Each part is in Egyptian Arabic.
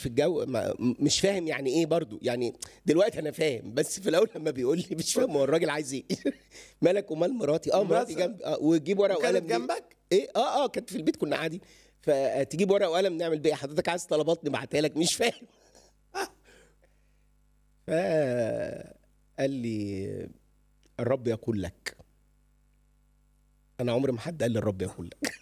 في الجو ما مش فاهم يعني ايه برضو يعني دلوقتي انا فاهم بس في الاول لما بيقول لي مش فاهم هو الراجل عايز ايه مالك ومال مراتي اه مراتي مثلا. جنب اه وتجيب ورقه وكانت وقلم ليه؟ جنبك؟ ايه اه اه كانت في البيت كنا قاعدين فتجيب ورقه وقلم نعمل بيه حضرتك عايز طلبات نبعتها لك مش فاهم فقال لي الرب يقول لك انا عمري ما حد قال لي الرب يقول لك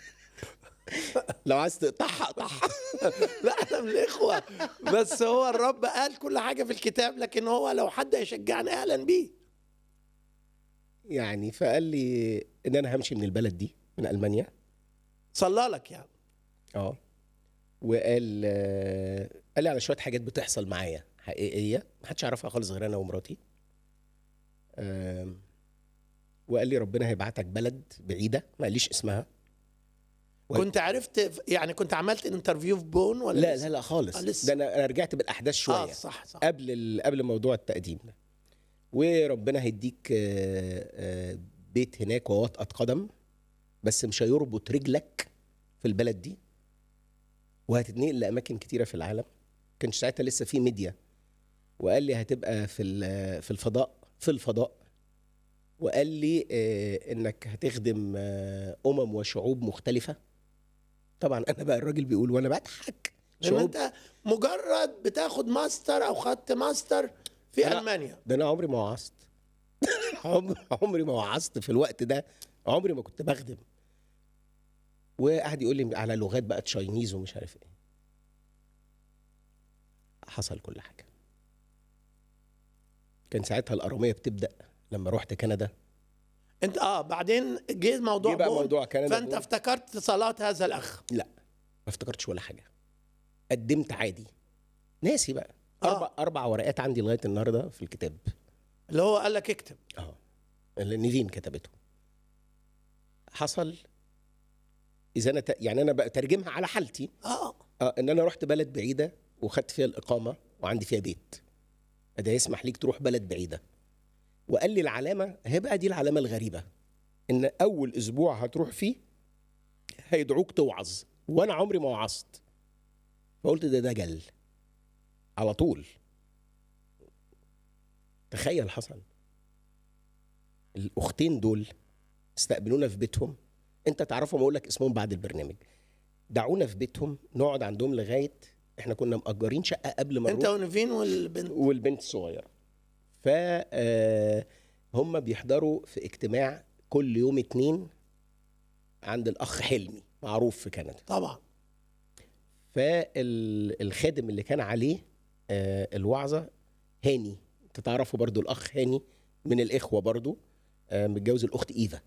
لو عايز تقطعها اقطعها لا انا من الاخوه بس هو الرب قال كل حاجه في الكتاب لكن هو لو حد هيشجعني اهلا بيه يعني فقال لي ان انا همشي من البلد دي من المانيا صلى لك يعني اه وقال آه، قال لي على شويه حاجات بتحصل معايا حقيقيه ما حدش يعرفها خالص غير انا ومراتي آم، وقال لي ربنا هيبعتك بلد بعيده ما قاليش اسمها و- كنت عرفت يعني كنت عملت انترفيو في بون ولا لا لسه؟ لا لا خالص آه، لسه. ده انا انا رجعت بالاحداث شويه اه صح صح قبل ال- قبل موضوع التقديم ده وربنا هيديك آه، آه، بيت هناك ووطأة قدم بس مش هيربط رجلك في البلد دي وهتتنقل لاماكن كتيره في العالم كانش ساعتها لسه في ميديا وقال لي هتبقى في ال- في الفضاء في الفضاء وقال لي آه، انك هتخدم آه، امم وشعوب مختلفه طبعا انا بقى الراجل بيقول وانا بضحك لان انت مجرد بتاخد ماستر او خدت ماستر في أنا- المانيا ده انا عمري ما وعظت عمري عمري ما وعظت في الوقت ده عمري ما كنت بخدم وقعد يقول لي على لغات بقى تشاينيز ومش عارف ايه حصل كل حاجه كان ساعتها الاراميه بتبدا لما رحت كندا انت اه بعدين جه موضوع جه بقى بون موضوع كندا فانت بون. افتكرت صلاه هذا الاخ لا ما افتكرتش ولا حاجه قدمت عادي ناسي بقى آه. اربع اربع ورقات عندي لغايه النهارده في الكتاب اللي هو قال لك اكتب اه اللي نيفين كتبته حصل اذا انا ت... يعني انا بترجمها على حالتي اه اه ان انا رحت بلد بعيده وخدت فيها الاقامه وعندي فيها بيت ده يسمح ليك تروح بلد بعيده وقال لي العلامه هي بقى دي العلامه الغريبه ان اول اسبوع هتروح فيه هيدعوك توعظ وانا عمري ما وعظت فقلت ده دجل على طول تخيل حصل الاختين دول استقبلونا في بيتهم انت تعرفهم اقول لك اسمهم بعد البرنامج دعونا في بيتهم نقعد عندهم لغايه احنا كنا مأجرين شقه قبل ما انت نروح ونيفين والبنت والبنت الصغيره ف آه، هم بيحضروا في اجتماع كل يوم اتنين عند الاخ حلمي معروف في كندا طبعا فالخادم اللي كان عليه آه، الوعظه هاني انت تعرفه برضو الاخ هاني من الاخوه برضو آه، متجوز الاخت ايفا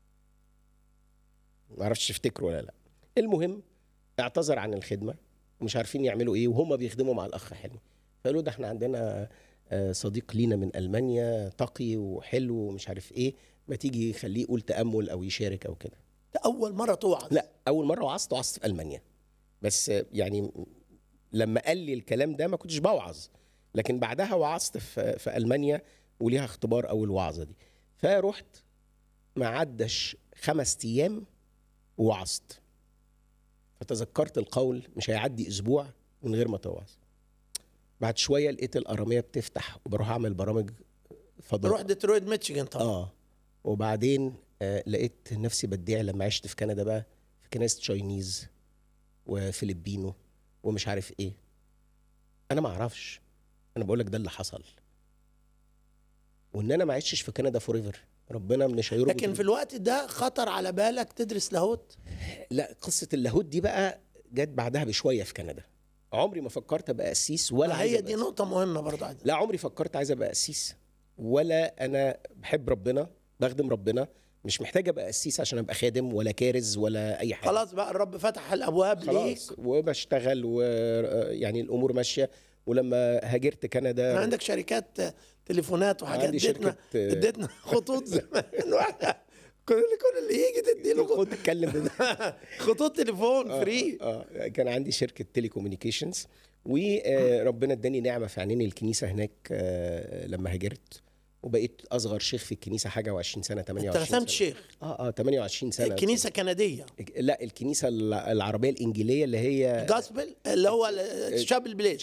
ما اعرفش تفتكره ولا لا المهم اعتذر عن الخدمه ومش عارفين يعملوا ايه وهم بيخدموا مع الاخ حلمي فقالوا ده احنا عندنا آه، صديق لينا من المانيا تقي وحلو ومش عارف ايه ما تيجي خليه يقول تامل او يشارك او كده ده اول مره توعظ لا اول مره وعظت وعظت في المانيا بس يعني لما قال لي الكلام ده ما كنتش بوعظ لكن بعدها وعظت في, في المانيا وليها اختبار اول وعظه دي فرحت ما عدش خمس ايام ووعظت فتذكرت القول مش هيعدي اسبوع من غير ما توعظ بعد شويه لقيت الاراميه بتفتح وبروح اعمل برامج فضاء روح ديترويت ميتشيجن طبعا اه وبعدين آه لقيت نفسي بديع لما عشت في كندا بقى في كنايس تشاينيز وفلبينو ومش عارف ايه انا ما اعرفش انا بقول لك ده اللي حصل وان انا ما عشتش في كندا فور ايفر ربنا مش هيربط لكن في الوقت ده خطر على بالك تدرس لاهوت لا قصه اللاهوت دي بقى جت بعدها بشويه في كندا عمري ما فكرت ابقى قسيس ولا عايز هي أبقى دي نقطه مهمه برضه عايز لا عمري فكرت عايز ابقى قسيس ولا انا بحب ربنا بخدم ربنا مش محتاج ابقى قسيس عشان ابقى خادم ولا كارز ولا اي حاجه خلاص بقى الرب فتح الابواب ليك خلاص وبشتغل ويعني الامور ماشيه ولما هاجرت كان كندا عندك شركات تليفونات وحاجات عندي اديتنا شركة- اديتنا خطوط زمان واحنا كل كل اللي يجي تديله خد اتكلم بده خطوط تليفون فري اه كان عندي شركه تيلي كوميونيكيشنز وربنا اداني نعمه في عينين الكنيسه هناك آه، لما هاجرت وبقيت اصغر شيخ في الكنيسه حاجه و20 سنه 28 انت رسمت سنة. شيخ اه اه 28 سنه كنيسه كنديه لا الكنيسه العربيه الانجيليه اللي هي جاسبل اللي هو شاب البلاد